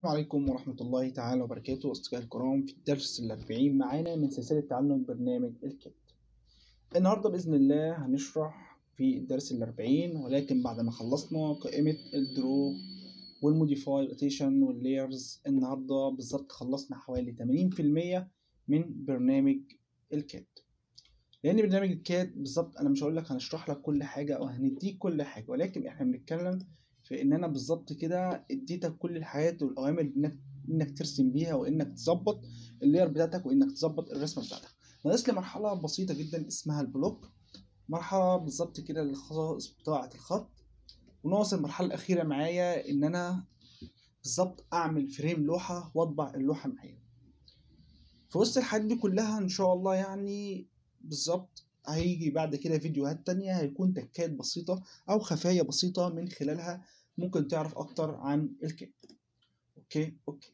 السلام عليكم ورحمة الله تعالى وبركاته أصدقائي الكرام في الدرس الأربعين معانا من سلسلة تعلم برنامج الكاد النهاردة بإذن الله هنشرح في الدرس الأربعين ولكن بعد ما خلصنا قائمة الدرو والموديفاي روتيشن واللايرز النهاردة بالظبط خلصنا حوالي 80% من برنامج الكاد لأن برنامج الكاد بالظبط أنا مش هقول لك هنشرح لك كل حاجة أو هنديك كل حاجة ولكن إحنا بنتكلم في ان انا بالظبط كده اديتك كل الحاجات والاوامر انك انك ترسم بيها وانك تظبط اللاير بتاعتك وانك تظبط الرسمه بتاعتك ناقص لي مرحله بسيطه جدا اسمها البلوك مرحله بالظبط كده للخصائص بتاعه الخط وناقص المرحله الاخيره معايا ان انا بالظبط اعمل فريم لوحه واطبع اللوحه معايا في وسط الحاجات دي كلها ان شاء الله يعني بالظبط هيجي بعد كده فيديوهات تانية هيكون تكات بسيطة أو خفايا بسيطة من خلالها ممكن تعرف أكتر عن الكاد أوكي أوكي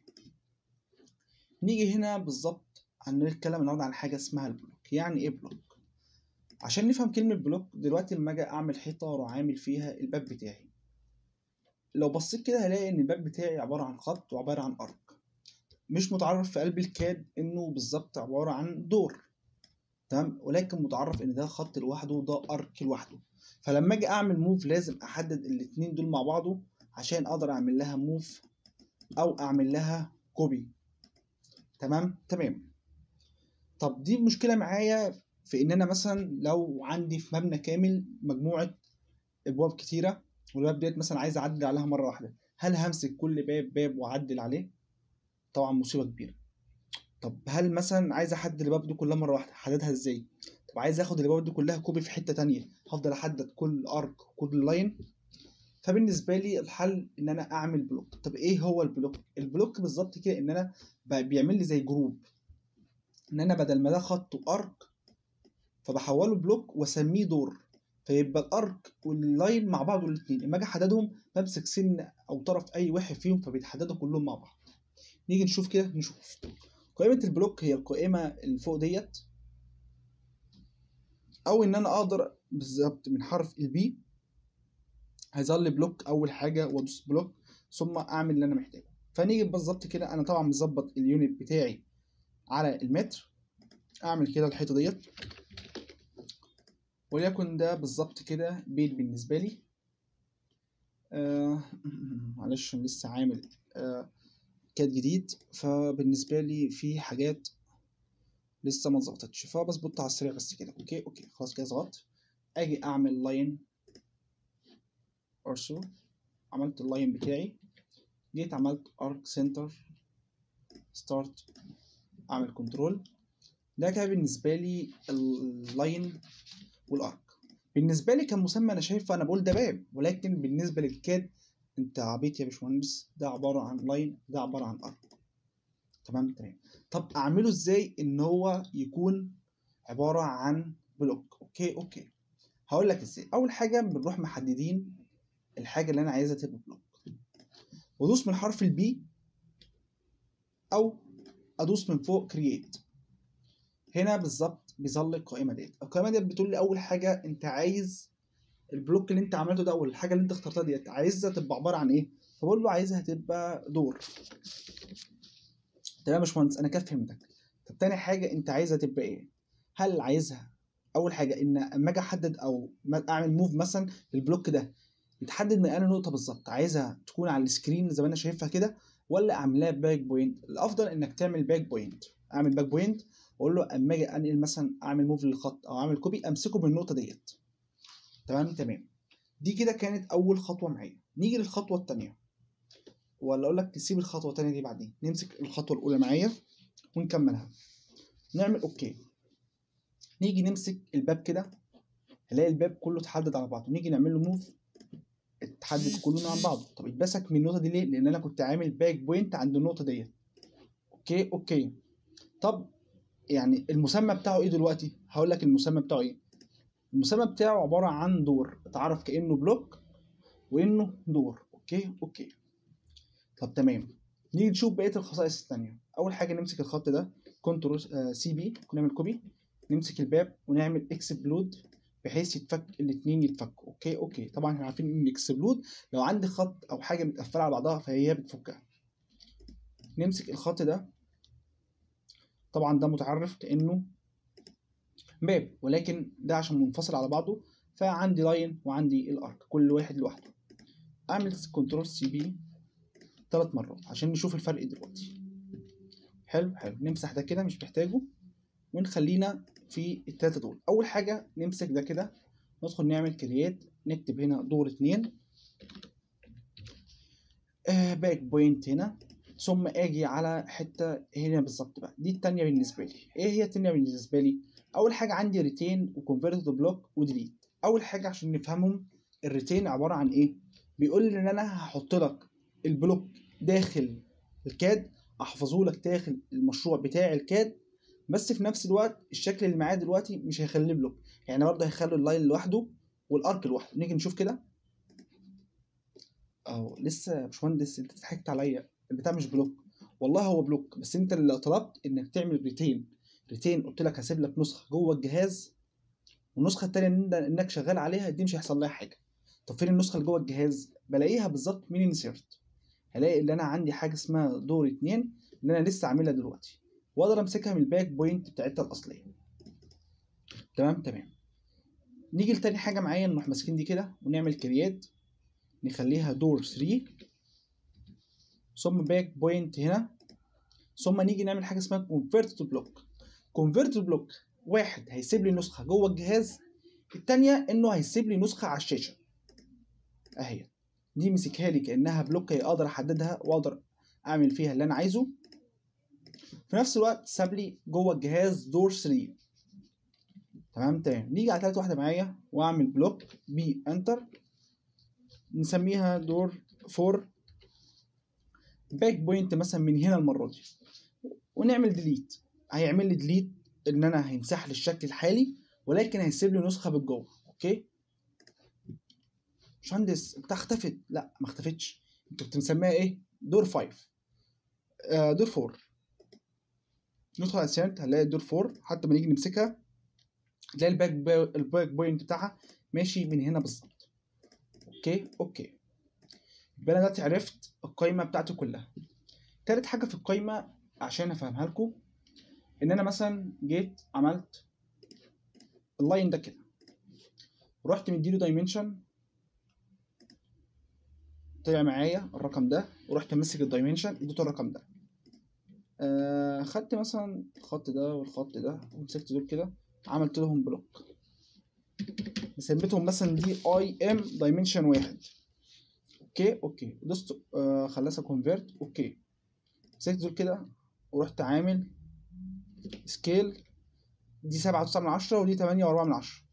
نيجي هنا بالظبط هنتكلم النهاردة عن حاجة اسمها البلوك يعني إيه بلوك عشان نفهم كلمة بلوك دلوقتي لما أجي أعمل حيطة وأروح عامل فيها الباب بتاعي لو بصيت كده هلاقي إن الباب بتاعي عبارة عن خط وعبارة عن أرك مش متعرف في قلب الكاد إنه بالظبط عبارة عن دور تمام ولكن متعرف ان ده خط لوحده وده ارك لوحده فلما اجي اعمل موف لازم احدد الاتنين دول مع بعضه عشان اقدر اعمل لها موف او اعمل لها كوبي تمام تمام طب دي مشكله معايا في ان انا مثلا لو عندي في مبنى كامل مجموعه ابواب كتيره والباب ديت مثلا عايز اعدل عليها مره واحده هل همسك كل باب باب واعدل عليه طبعا مصيبه كبيره طب هل مثلا عايز احدد الباب دي كلها مره واحده احددها ازاي طب عايز اخد الباب دي كلها كوبي في حته تانية هفضل احدد كل ارك وكل لاين فبالنسبه لي الحل ان انا اعمل بلوك طب ايه هو البلوك البلوك بالظبط كده ان انا بيعمل لي زي جروب ان انا بدل ما ده خط وارك فبحوله بلوك واسميه دور فيبقى الارك واللاين مع بعض الاثنين لما اجي احددهم بمسك سن او طرف اي واحد فيهم فبيتحددوا كلهم مع بعض نيجي نشوف كده نشوف قائمة البلوك هي القائمة اللي فوق ديت أو إن أنا أقدر بالظبط من حرف البي هيظهر لي بلوك أول حاجة وأدوس بلوك ثم أعمل اللي أنا محتاجه فنيجي بالظبط كده أنا طبعا مظبط اليونت بتاعي على المتر أعمل كده الحيطة ديت وليكن ده بالظبط كده بيت بالنسبة لي آه معلش أنا لسه عامل آه كاد جديد فبالنسبة لي في حاجات لسه ما ظبطتش فبظبطها على السريع بس كده اوكي اوكي خلاص كده ظبطت اجي اعمل لاين ارسو عملت اللاين بتاعي جيت عملت ارك سنتر ستارت اعمل كنترول ده كده بالنسبة لي اللاين والارك بالنسبة لي كمسمى انا شايفه انا بقول ده باب ولكن بالنسبة للكاد انت عبيط يا باشمهندس ده عباره عن لاين ده عباره عن ارك تمام تمام طب اعمله ازاي ان هو يكون عباره عن بلوك اوكي اوكي هقول لك ازاي اول حاجه بنروح محددين الحاجه اللي انا عايزها تبقى بلوك وادوس من حرف البي او ادوس من فوق كرييت هنا بالظبط بيظهر لي القائمه ديت القائمه ديت بتقول لي اول حاجه انت عايز البلوك اللي انت عملته ده او الحاجه اللي انت اخترتها ديت عايزها تبقى عباره عن ايه فبقول له عايزها تبقى دور تمام يا باشمهندس انا كده فهمتك طب تاني حاجه انت عايزها تبقى ايه هل عايزها اول حاجه ان اما اجي احدد او اعمل موف مثلا للبلوك ده يتحدد من انا نقطه بالظبط عايزها تكون على السكرين زي ما انا شايفها كده ولا اعملها باك بوينت الافضل انك تعمل باك بوينت اعمل باك بوينت واقول له اما اجي انقل مثلا اعمل موف للخط او اعمل كوبي امسكه من النقطه ديت تمام تمام دي كده كانت اول خطوه معايا نيجي للخطوه الثانيه ولا اقول لك نسيب الخطوه الثانيه دي بعدين نمسك الخطوه الاولى معايا ونكملها نعمل اوكي نيجي نمسك الباب كده هنلاقي الباب كله اتحدد على بعضه نيجي نعمل له موف اتحدد كله عن بعضه طب اتمسك من النقطه دي ليه لان انا كنت عامل باك بوينت عند النقطه ديت اوكي اوكي طب يعني المسمى بتاعه ايه دلوقتي هقول لك المسمى بتاعه ايه المسمى بتاعه عبارة عن دور اتعرف كأنه بلوك وإنه دور أوكي أوكي طب تمام نيجي نشوف بقية الخصائص التانية أول حاجة نمسك الخط ده كنترول سي بي ونعمل كوبي نمسك الباب ونعمل اكسبلود بحيث يتفك الاتنين يتفكوا اوكي اوكي طبعا احنا عارفين ان الاكسبلود لو عندي خط او حاجه متقفله على بعضها فهي بتفكها نمسك الخط ده طبعا ده متعرف كانه باب ولكن ده عشان منفصل على بعضه فعندي لاين وعندي الارك كل واحد لوحده اعمل كنترول سي بي ثلاث مرات عشان نشوف الفرق دلوقتي حلو حلو نمسح ده كده مش محتاجه ونخلينا في التلاتة دول اول حاجة نمسك ده كده ندخل نعمل كرييت نكتب هنا دور اتنين آه باك بوينت هنا ثم اجي على حتة هنا بالظبط بقى دي التانية بالنسبة لي ايه هي التانية بالنسبة لي اول حاجة عندي ريتين وكونفيرت بلوك وديليت اول حاجة عشان نفهمهم الريتين عبارة عن ايه بيقول لي ان انا هحط لك البلوك داخل الكاد احفظه لك داخل المشروع بتاع الكاد بس في نفس الوقت الشكل اللي معايا دلوقتي مش هيخليه بلوك يعني برضه هيخلي اللاين لوحده والارك لوحده نيجي نشوف كده اهو لسه يا باشمهندس انت ضحكت عليا البتاع مش بلوك والله هو بلوك بس انت اللي طلبت انك تعمل ريتين ريتين قلت لك هسيب لك نسخه جوه الجهاز والنسخه التانيه إن انك شغال عليها دي مش هيحصل لها حاجه طب فين النسخه اللي جوه الجهاز بلاقيها بالظبط من انسيرت هلاقي ان انا عندي حاجه اسمها دور اتنين اللي انا لسه عاملها دلوقتي واقدر امسكها من الباك بوينت بتاعتها الاصليه تمام تمام نيجي لتاني حاجه معايا نروح ماسكين دي كده ونعمل كريات نخليها دور 3 ثم باك بوينت هنا ثم نيجي نعمل حاجه اسمها كونفيرت تو بلوك كونفيرت تو بلوك واحد هيسيب لي نسخه جوه الجهاز التانية انه هيسيب لي نسخه على الشاشه اهي دي مسكها لي كانها بلوك اقدر احددها واقدر اعمل فيها اللي انا عايزه في نفس الوقت ساب لي جوه الجهاز دور 3 تمام تمام نيجي على تالت واحده معايا واعمل بلوك بي انتر نسميها دور 4 باك بوينت مثلا من هنا المره دي ونعمل ديليت هيعمل لي ديليت ان انا هيمسح لي الشكل الحالي ولكن هيسيب لي نسخه بالجوه اوكي باشمهندس انت اختفت لا ما اختفتش انت كنت مسميها ايه دور 5 آه دور 4 ندخل على السيرت هنلاقي دور 4 حتى ما نيجي نمسكها تلاقي الباك بو... الباك بوينت بتاعها ماشي من هنا بالظبط اوكي اوكي يبقى انا دلوقتي عرفت القايمه بتاعتي كلها تالت حاجه في القايمه عشان افهمها لكم ان انا مثلا جيت عملت اللاين ده كده ورحت مديله دايمنشن طلع معايا الرقم ده ورحت ماسك الدايمنشن اديته الرقم ده آه خدت مثلا الخط ده والخط ده ومسكت دول كده عملت لهم بلوك سميتهم مثلا دي اي ام دايمنشن واحد اوكي اوكي دوست آه خلصها كونفيرت اوكي مسكت دول كده ورحت عامل سكيل دي سبعة وتسعة من عشرة ودي تمانية وأربعة من عشرة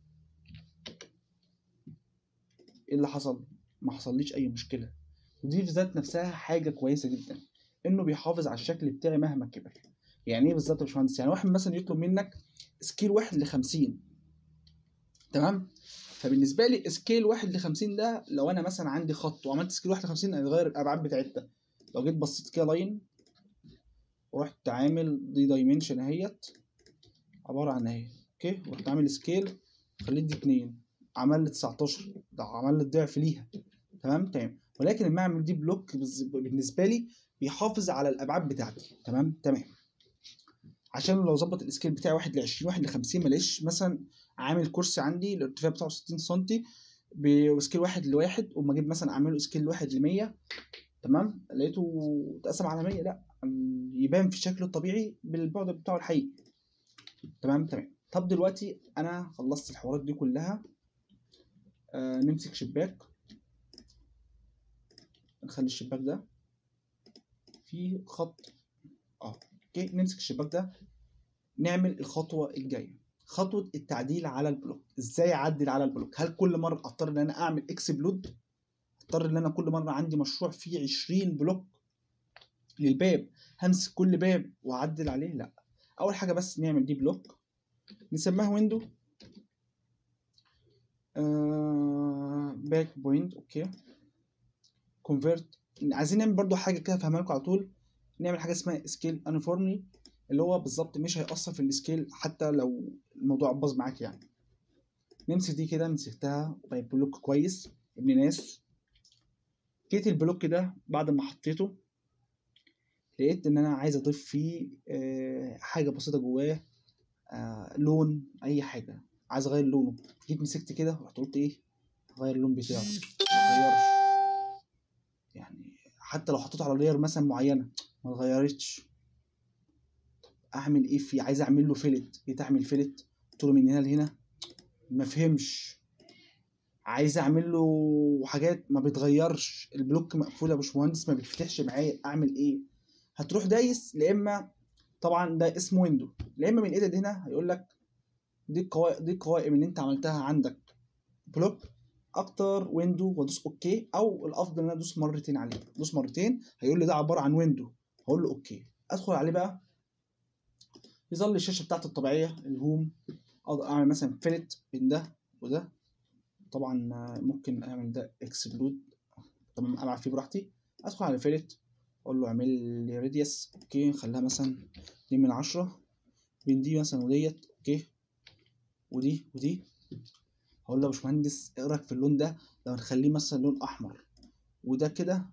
ايه اللي حصل؟ ما حصليش أي مشكلة ودي في ذات نفسها حاجة كويسة جدا إنه بيحافظ على الشكل بتاعي مهما كبر يعني ايه بالظبط يا باشمهندس؟ يعني واحد مثلا يطلب منك سكيل واحد لخمسين تمام؟ فبالنسبة لي سكيل واحد لخمسين ده لو أنا مثلا عندي خط وعملت سكيل واحد لخمسين هيتغير الأبعاد بتاعتها لو جيت بصيت كده لاين ورحت عامل دي دايمنشن اهيت عبارة عن اهي اوكي ورحت عامل سكيل خليت دي اتنين عمل لي 19 ده عمل لي الضعف ليها تمام تمام ولكن لما اعمل دي بلوك بالنسبة لي بيحافظ على الابعاد بتاعتي تمام تمام عشان لو ظبط السكيل بتاعي واحد ل 20 واحد ل 50 ملاقيش مثلا عامل كرسي عندي الارتفاع بتاعه 60 سم بسكيل واحد لواحد وما اجيب مثلا اعمله سكيل واحد ل 100 تمام لقيته اتقسم على 100 لا يبان في شكله الطبيعي بالبعد بتاعه الحقيقي تمام تمام طب دلوقتي انا خلصت الحوارات دي كلها آه نمسك شباك نخلي الشباك ده في خط اه اوكي نمسك الشباك ده نعمل الخطوه الجايه خطوه التعديل على البلوك ازاي اعدل على البلوك هل كل مره اضطر ان انا اعمل اكسبلود اضطر ان انا كل مره عندي مشروع فيه 20 بلوك للباب همسك كل باب واعدل عليه لا اول حاجه بس نعمل دي بلوك نسميها ويندو باك بوينت اوكي كونفيرت عايزين نعمل برضو حاجه كده افهمها لكم على طول نعمل حاجه اسمها سكيل انفورملي اللي هو بالظبط مش هيأثر في السكيل حتى لو الموضوع باظ معاك يعني نمسك دي كده مسكتها طيب بلوك كويس ابن ناس جيت البلوك ده بعد ما حطيته لقيت ان انا عايز اضيف فيه آه، حاجه بسيطه جواه آه، لون اي حاجه عايز اغير لونه جيت مسكت كده رحت قلت ايه اغير اللون بتاعه ما اتغيرش يعني حتى لو حطيته على لاير مثلا معينه ما اتغيرتش اعمل ايه فيه عايز اعمل له فيلت جيت اعمل فيلت قلت له من هنا لهنا ما فهمش عايز اعمل له حاجات ما بيتغيرش البلوك مقفول يا باشمهندس ما بيتفتحش معايا اعمل ايه هتروح دايس لا اما طبعا ده اسمه ويندو لا اما من ايدك هنا هيقول لك دي القوائم دي القوائم اللي انت عملتها عندك بلوك اكتر ويندو وادوس اوكي او الافضل ان انا ادوس مرتين عليه ادوس مرتين هيقول لي ده عباره عن ويندو هقول له اوكي ادخل عليه بقى يظل لي الشاشه بتاعتي الطبيعيه الهوم اقدر اعمل مثلا فيلت بين ده وده طبعا ممكن اعمل ده اكسبلود تمام العب فيه براحتي ادخل على فيلت اقول له اعمل لي راديوس اوكي خليها مثلا اتنين من عشرة بين دي مثلا وديت اوكي ودي ودي هقول له يا باشمهندس ايه رايك في اللون ده لو نخليه مثلا لون احمر وده كده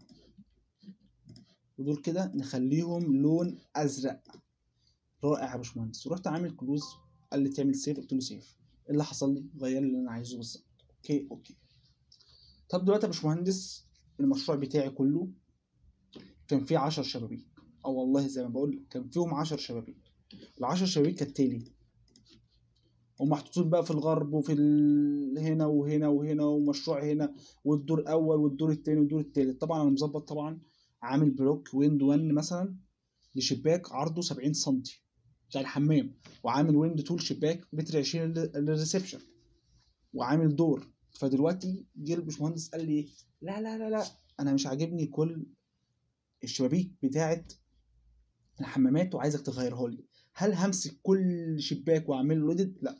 ودول كده نخليهم لون ازرق رائع يا باشمهندس ورحت عامل كلوز قال لي تعمل سيف قلت له سيف ايه اللي حصل لي غير لي اللي انا عايزه بالظبط اوكي اوكي طب دلوقتي يا باشمهندس المشروع بتاعي كله كان فيه عشر شبابيك اه والله زي ما بقول كان فيهم عشر شبابيك العشر شبابيك كالتالي ومحطوطين بقى في الغرب وفي ال... هنا وهنا وهنا ومشروع هنا والدور الاول والدور التاني والدور التالت طبعا انا مظبط طبعا عامل بلوك ويند 1 مثلا لشباك عرضه 70 سم بتاع الحمام وعامل ويند 2 شباك متر 20 للريسبشن وعامل دور فدلوقتي جه الباشمهندس قال لي لا لا لا لا انا مش عاجبني كل الشبابيك بتاعت الحمامات وعايزك تغيرها لي هل همسك كل شباك واعمل له لودد لا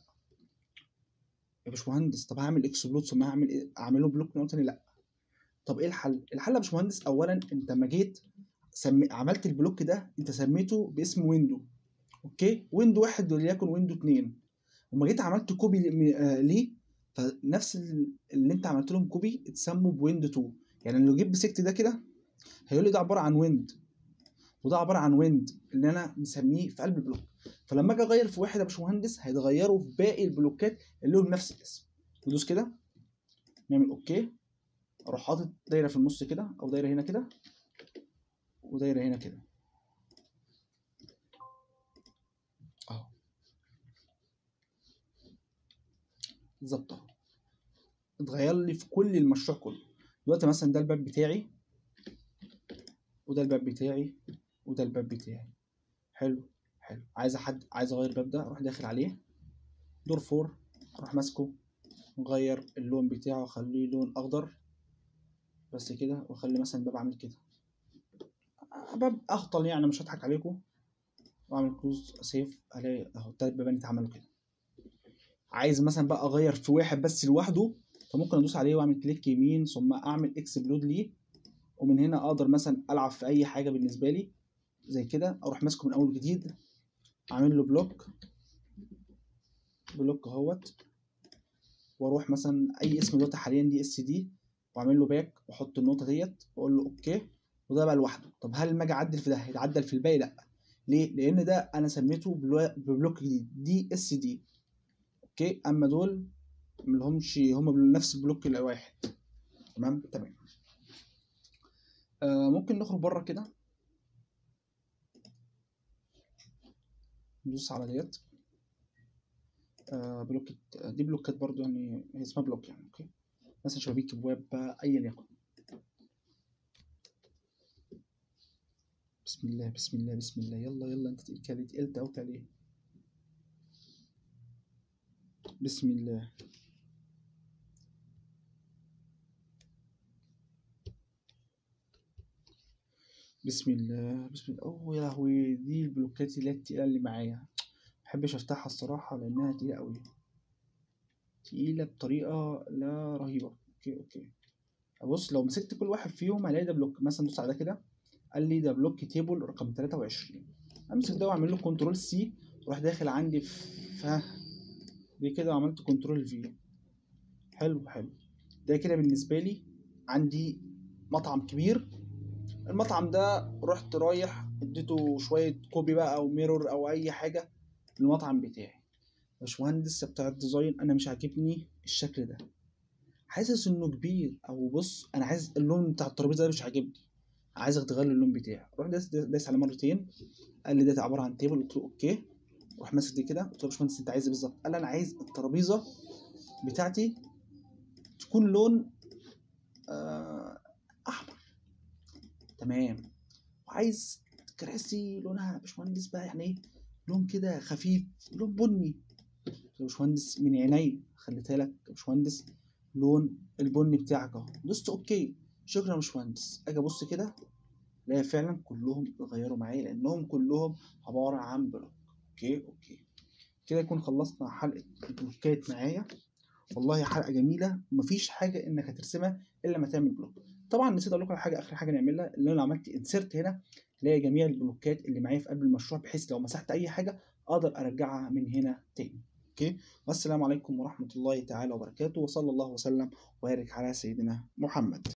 يا باشمهندس طب هعمل اكسبلود ثم هعمل ايه اعمله بلوك نوع تاني لا طب ايه الحل الحل يا باشمهندس اولا انت لما جيت سمي... عملت البلوك ده انت سميته باسم ويندو اوكي ويندو واحد وليكن ويندو اتنين وما جيت عملت كوبي ل- آه ليه فنفس ال- اللي انت عملت لهم كوبي اتسموا بويند 2 يعني لو جيت مسكت ده كده هيقول لي ده عباره عن ويند وده عباره عن ويند اللي انا مسميه في قلب البلوك فلما اجي اغير في واحد يا باشمهندس هيتغيروا في باقي البلوكات اللي لهم نفس الاسم ندوس كده نعمل اوكي اروح حاطط دايره في النص كده او دايره هنا كده ودايره هنا كده اهو بالظبط اهو اتغير لي في كل المشروع كله دلوقتي مثلا ده الباب بتاعي وده الباب بتاعي وده الباب بتاعي حلو حلو عايز حد عايز اغير الباب ده اروح داخل عليه دور فور اروح ماسكه نغير اللون بتاعه اخليه لون اخضر بس كده واخلي مثلا الباب عامل كده باب اهطل يعني مش هضحك عليكم واعمل كلوز سيف الاقي اهو التلات بيبان اتعملوا كده عايز مثلا بقى اغير في واحد بس لوحده فممكن ادوس عليه واعمل كليك يمين ثم اعمل اكسبلود ليه ومن هنا اقدر مثلا العب في اي حاجه بالنسبه لي زي كده اروح ماسكه من اول جديد اعمل له بلوك بلوك اهوت واروح مثلا اي اسم دلوقتي حاليا دي اس دي واعمل له باك واحط النقطه ديت واقول له اوكي وده بقى لوحده طب هل لما اجي اعدل في ده هيتعدل في الباقي لا ليه لان ده انا سميته بلو- ببلوك جديد دي اس دي اوكي اما دول ملهمش هم بنفس البلوك الواحد تمام تمام آه ممكن نخرج بره كده ندوس على ديت آه بلوك دي بلوكات برضو يعني هي اسمها بلوك يعني اوكي مثلا شبابيك ابواب بقى، ايا يكن بسم الله بسم الله بسم الله يلا يلا انت تقيل تقلت او عليه بسم الله بسم الله بسم الله اوه يا لهوي دي البلوكات اللي هي التقيلة اللي معايا محبش افتحها الصراحة لانها تقيلة قوي تقيلة بطريقة لا رهيبة اوكي اوكي بص لو مسكت كل واحد فيهم هلاقي ده بلوك مثلا بص على ده كده قال لي ده بلوك تيبل رقم 23 امسك ده واعمل له كنترول سي واروح داخل عندي في دي كده وعملت كنترول في حلو حلو ده كده بالنسبة لي عندي مطعم كبير المطعم ده رحت رايح اديته شويه كوبي بقى او ميرور او اي حاجه للمطعم بتاعي يا باشمهندس بتاع الديزاين انا مش عاجبني الشكل ده حاسس انه كبير او بص انا عايز اللون بتاع الترابيزه ده مش عاجبني عايزك تغير اللون بتاعي روح دايس دايس على مرتين قال لي ده عباره عن تيبل قلت له اوكي روح ماسك دي كده قلت له يا باشمهندس انت عايز ايه بالظبط قال لي انا عايز الترابيزه بتاعتي تكون لون آه، احمر تمام وعايز كراسي لونها يا باشمهندس بقى يعني ايه لون كده خفيف لون بني قلت له يا باشمهندس من عيني خليتها لك يا باشمهندس لون البني بتاعك اهو دوست اوكي شكرا يا باشمهندس اجي ابص كده الاقي فعلا كلهم اتغيروا معايا لانهم كلهم عباره عن بلوك اوكي اوكي كده يكون خلصنا حلقه البلوكات معايا والله حلقه جميله ومفيش حاجه انك هترسمها الا لما تعمل بلوك طبعا نسيت اقول لكم على حاجه اخر حاجه نعملها اللي انا عملت انسرت هنا اللي هي جميع البلوكات اللي معايا في قلب المشروع بحيث لو مسحت اي حاجه اقدر ارجعها من هنا تاني اوكي والسلام عليكم ورحمه الله تعالى وبركاته وصلى الله وسلم وبارك على سيدنا محمد